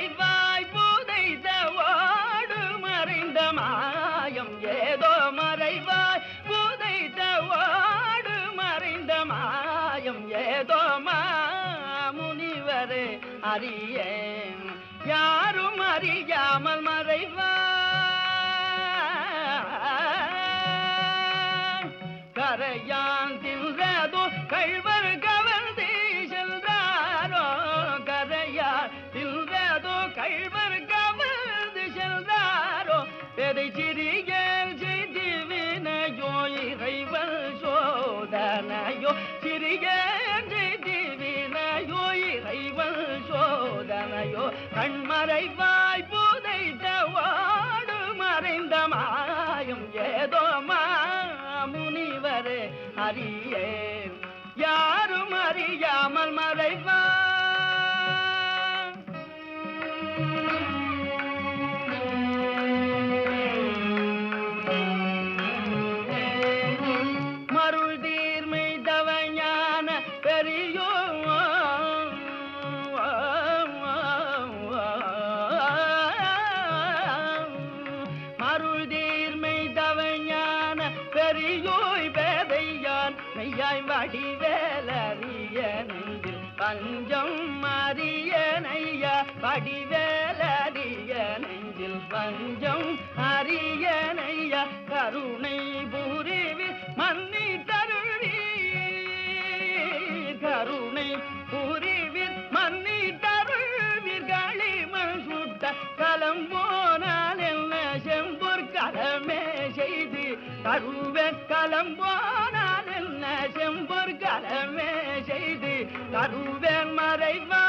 மறைவாய் புதைத்த ஓடு மறைந்த மாயம் ஏதோ மறைவாய் புதைத்த ஓடு மறைந்த மாயம் ஏதோ முனிவரே அறியேன் யாரும் அறியாமல் மறைவாய் கரையான் தின்றதோ கழ்வர் கவர்ந்து சென்றாரோ கரையான் தின்றதோ கழ்வர் கவர்ந்து சென்றாரோ பெதை சிறியல் செய்தி வினையோ இறைவன் சோதனையோ சிறியல் செய்தி வினையோ இறைவன் சோதனையோ கண்மறைவாய் புதைத்த வாடு மறைந்த மாயம் ஏதோ முனிவரே அறியே யாரும் அறியாமல் மறைவா மருள் தீர்மை தவஞான பெரியோ மருள் தீர்மை தவஞான பெரியோய் பேதையான் மெய்யாய் வடிவேலறிய நெஞ்சில் பஞ்சம் அறிய நையா வடிவேலறிய நெஞ்சில் பஞ்சம் அரிய நையா கருணை புரிவி மன்னி தருளி கருணை புரிவிர் மன்னி தருள்வீர் களிமண் சுட்ட கலம் போனால் என்ன செம்பொற் கலமே செய்து தருவன் கலம் போனால் என்ன செம்பொற் கலமே செய்து தருவன் மறைவா